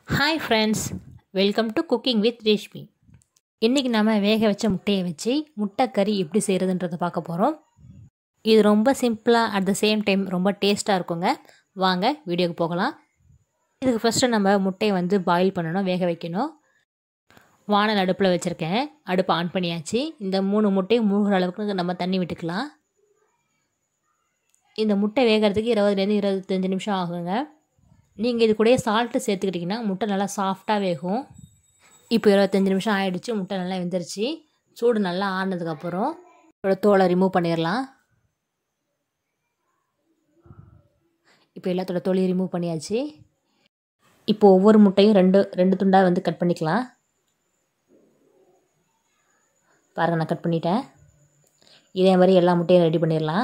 hi friends welcome to cooking with Reshmi இன்றைக்கி நம்ம வேக வச்ச முட்டையை வச்சு முட்டை கறி எப்படி செய்கிறதுன்றதை பார்க்க போகிறோம் இது ரொம்ப சிம்பிளாக அட் த சேம் டைம் ரொம்ப டேஸ்ட்டாக இருக்குங்க வாங்க வீடியோக்கு போகலாம் இதுக்கு ஃபஸ்ட்டு நம்ம முட்டையை வந்து பாயில் பண்ணணும் வேக வைக்கணும் வானல் அடுப்பில் வச்சுருக்கேன் அடுப்பை ஆன் பண்ணியாச்சு இந்த மூணு முட்டையும் மூழ்கிற அளவுக்கு நம்ம தண்ணி விட்டுக்கலாம் இந்த முட்டை வேகிறதுக்கு இருபதுலேருந்து இருபத்தஞ்சி நிமிஷம் ஆகுங்க நீங்கள் இது கூடயே சால்ட்டு சேர்த்துக்கிட்டிங்கன்னா முட்டை நல்லா சாஃப்டாக வேகும் இப்போ இருபத்தஞ்சி நிமிஷம் ஆகிடுச்சு முட்டை நல்லா வெந்துருச்சு சூடு நல்லா ஆனதுக்கப்புறம் இதோட தோலை ரிமூவ் பண்ணிடலாம் இப்போ எல்லாத்தோட தோலையும் ரிமூவ் பண்ணியாச்சு இப்போ ஒவ்வொரு முட்டையும் ரெண்டு ரெண்டு துண்டாக வந்து கட் பண்ணிக்கலாம் பாருங்கள் நான் கட் பண்ணிட்டேன் இதே மாதிரி எல்லா முட்டையும் ரெடி பண்ணிடலாம்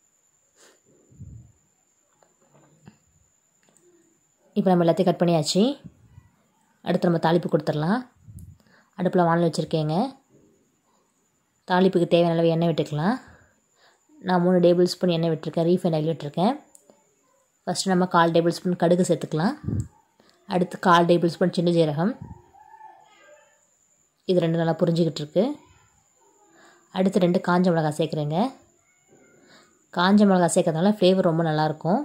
இப்போ நம்ம எல்லாத்தையும் கட் பண்ணியாச்சு அடுத்து நம்ம தாளிப்பு கொடுத்துடலாம் அடுப்பில் வானல் வச்சுருக்கேங்க தாளிப்புக்கு தேவையான அளவு எண்ணெய் விட்டுக்கலாம் நான் மூணு டேபிள் ஸ்பூன் எண்ணெய் விட்டுருக்கேன் ரீஃபைன் ஆயில் விட்டுருக்கேன் ஃபஸ்ட்டு நம்ம கால் டேபிள் ஸ்பூன் கடுகு சேர்த்துக்கலாம் அடுத்து கால் டேபிள் ஸ்பூன் சின்ன ஜீரகம் இது ரெண்டு நல்லா புரிஞ்சிக்கிட்டு இருக்கு அடுத்து ரெண்டு காஞ்ச மிளகாய் சேர்க்குறேங்க காஞ்ச மிளகாய் சேர்க்கறதுனால ஃப்ளேவர் ரொம்ப நல்லாயிருக்கும்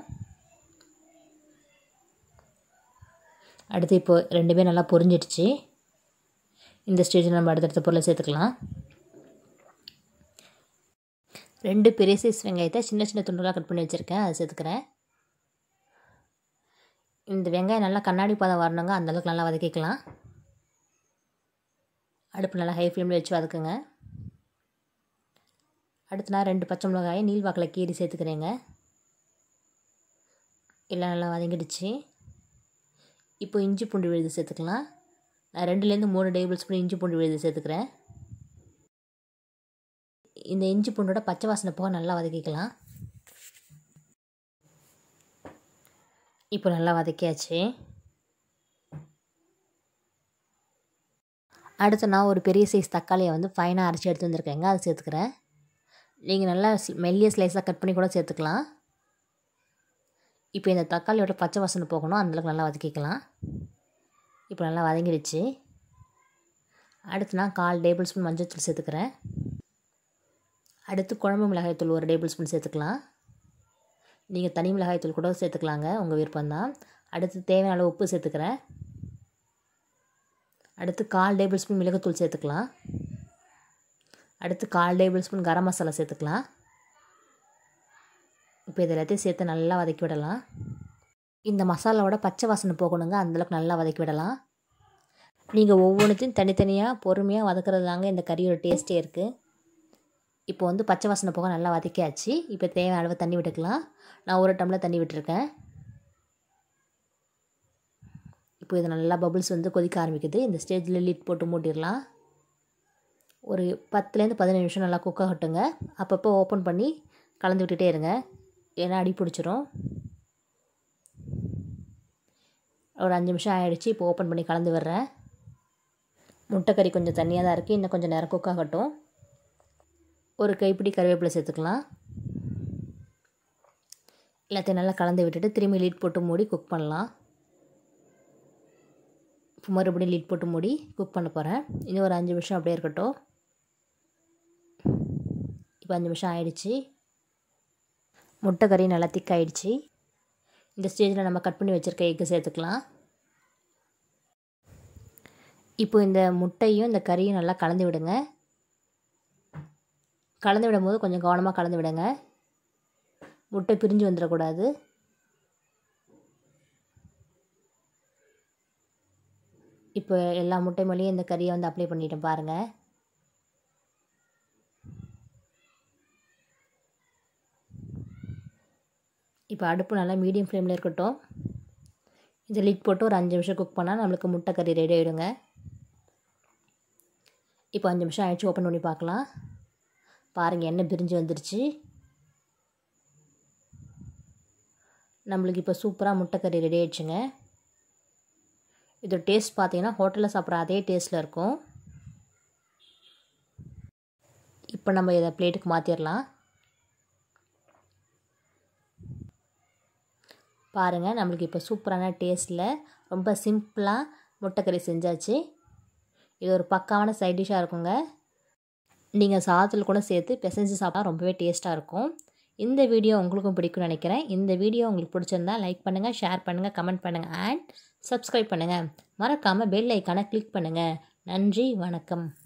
அடுத்து இப்போ ரெண்டுமே நல்லா பொரிஞ்சிடுச்சு இந்த ஸ்டேஜில் நம்ம அடுத்தடுத்த பொருளை சேர்த்துக்கலாம் ரெண்டு பெரிய சைஸ் வெங்காயத்தை சின்ன சின்ன துண்டுகளாக கட் பண்ணி வச்சுருக்கேன் அதை சேர்த்துக்கிறேன் இந்த வெங்காயம் நல்லா கண்ணாடி பதம் வரணுங்க அந்தளவுக்கு நல்லா வதக்கிக்கலாம் அடுப்பு நல்லா ஹை ஃப்ளேமில் வச்சு வதக்குங்க அடுத்து நான் ரெண்டு பச்சை மிளகாயை நீள்வாக்கில் கீரி சேர்த்துக்கிறேங்க எல்லாம் நல்லா வதங்கிடுச்சு இப்போ இஞ்சி பூண்டு விழுது சேர்த்துக்கலாம் நான் ரெண்டுலேருந்து மூணு டேபிள் ஸ்பூன் இஞ்சி பூண்டு விழுது சேர்த்துக்கிறேன் இந்த இஞ்சி பூண்டோட பச்சை வாசனை போக நல்லா வதக்கிக்கலாம் இப்போ நல்லா வதக்கியாச்சு அடுத்து நான் ஒரு பெரிய சைஸ் தக்காளியை வந்து ஃபைனாக அரைச்சி எடுத்து வந்திருக்கேங்க அதை சேர்த்துக்கிறேன் நீங்கள் நல்லா மெல்லிய ஸ்லைஸாக கட் பண்ணி கூட சேர்த்துக்கலாம் இப்போ இந்த தக்காளியோட பச்சை வாசனை போகணும் அந்தளவுக்கு நல்லா வதக்கிக்கலாம் இப்போ நல்லா வதங்கிடுச்சு அடுத்து நான் கால் டேபிள் ஸ்பூன் மஞ்சள் தூள் சேர்த்துக்கிறேன் அடுத்து குழம்பு மிளகாய் தூள் ஒரு டேபிள் ஸ்பூன் சேர்த்துக்கலாம் நீங்கள் தனி மிளகாய் தூள் கூட சேர்த்துக்கலாங்க உங்கள் விருப்பம்தான் அடுத்து தேவையான அளவு உப்பு சேர்த்துக்கிறேன் அடுத்து கால் டேபிள் ஸ்பூன் மிளகுத்தூள் சேர்த்துக்கலாம் அடுத்து கால் டேபிள் ஸ்பூன் கரம் மசாலா சேர்த்துக்கலாம் இப்போ இது எல்லாத்தையும் சேர்த்து நல்லா வதக்கி விடலாம் இந்த மசாலாவோட பச்சை வாசனை போகணுங்க அந்தளவுக்கு நல்லா வதக்கி விடலாம் நீங்கள் ஒவ்வொன்றுத்தையும் தனித்தனியாக பொறுமையாக வதக்குறது தாங்க இந்த கறியோட டேஸ்ட்டே இருக்குது இப்போ வந்து பச்சை வாசனை போக நல்லா வதக்கியாச்சு இப்போ தேவையான அளவு தண்ணி விட்டுக்கலாம் நான் ஒரு டம்ளர் தண்ணி விட்டுருக்கேன் இப்போ இது நல்லா பபுள்ஸ் வந்து கொதிக்க ஆரம்பிக்குது இந்த ஸ்டேஜில் லிட் போட்டு மூட்டிடலாம் ஒரு பத்துலேருந்து பதினஞ்சு நிமிஷம் நல்லா குக் ஆகட்டுங்க அப்பப்போ ஓப்பன் பண்ணி கலந்து விட்டுட்டே இருங்க ஏன்னா அடி பிடிச்சிரும் ஒரு அஞ்சு நிமிஷம் ஆகிடுச்சு இப்போ ஓப்பன் பண்ணி கலந்து விடுறேன் முட்டைக்கறி கொஞ்சம் தண்ணியாக தான் இருக்குது இன்னும் கொஞ்சம் நேரம் குக் ஆகட்டும் ஒரு கைப்பிடி கருவேப்பிலை சேர்த்துக்கலாம் எல்லாத்தையும் நல்லா கலந்து விட்டுட்டு திரும்பி லீட் போட்டு மூடி குக் பண்ணலாம் இப்போ மறுபடியும் லீட் போட்டு மூடி குக் பண்ண போகிறேன் இன்னும் ஒரு அஞ்சு நிமிஷம் அப்படியே இருக்கட்டும் இப்போ அஞ்சு நிமிஷம் ஆயிடுச்சு முட்டை கறி நல்லா திக்காயிடுச்சு இந்த ஸ்டேஜில் நம்ம கட் பண்ணி வச்சுருக்க எக்கு சேர்த்துக்கலாம் இப்போ இந்த முட்டையும் இந்த கறியும் நல்லா கலந்து விடுங்க கலந்து விடும்போது கொஞ்சம் கவனமாக கலந்து விடுங்க முட்டை பிரிஞ்சு வந்துடக்கூடாது இப்போ எல்லா முட்டை மேலேயும் இந்த கறியை வந்து அப்ளை பண்ணிட்டேன் பாருங்கள் இப்போ அடுப்பு நல்லா மீடியம் ஃப்ளேமில் இருக்கட்டும் இதை லிட் போட்டு ஒரு அஞ்சு நிமிஷம் குக் பண்ணால் நம்மளுக்கு முட்டை கறி ரெடி ஆகிடுங்க இப்போ அஞ்சு நிமிஷம் ஆயிடுச்சு ஓப்பன் பண்ணி பார்க்கலாம் பாருங்கள் எண்ணெய் பிரிஞ்சு வந்துருச்சு நம்மளுக்கு இப்போ சூப்பராக முட்டை கறி ரெடி ஆயிடுச்சுங்க இதோட டேஸ்ட் பார்த்தீங்கன்னா ஹோட்டலில் சாப்பிட்ற அதே டேஸ்ட்டில் இருக்கும் இப்போ நம்ம இதை பிளேட்டுக்கு மாற்றிடலாம் பாருங்கள் நம்மளுக்கு இப்போ சூப்பரான டேஸ்ட்டில் ரொம்ப சிம்பிளாக முட்டைக்கறி செஞ்சாச்சு இது ஒரு பக்காவான சைட் டிஷ்ஷாக இருக்குங்க நீங்கள் சாதத்தில் கூட சேர்த்து பிசைஞ்சு சாப்பிட்டா ரொம்பவே டேஸ்ட்டாக இருக்கும் இந்த வீடியோ உங்களுக்கும் பிடிக்கும்னு நினைக்கிறேன் இந்த வீடியோ உங்களுக்கு பிடிச்சிருந்தா லைக் பண்ணுங்கள் ஷேர் பண்ணுங்கள் கமெண்ட் பண்ணுங்கள் அண்ட் சப்ஸ்கிரைப் பண்ணுங்கள் மறக்காமல் பெல் ஐக்கானை கிளிக் பண்ணுங்கள் நன்றி வணக்கம்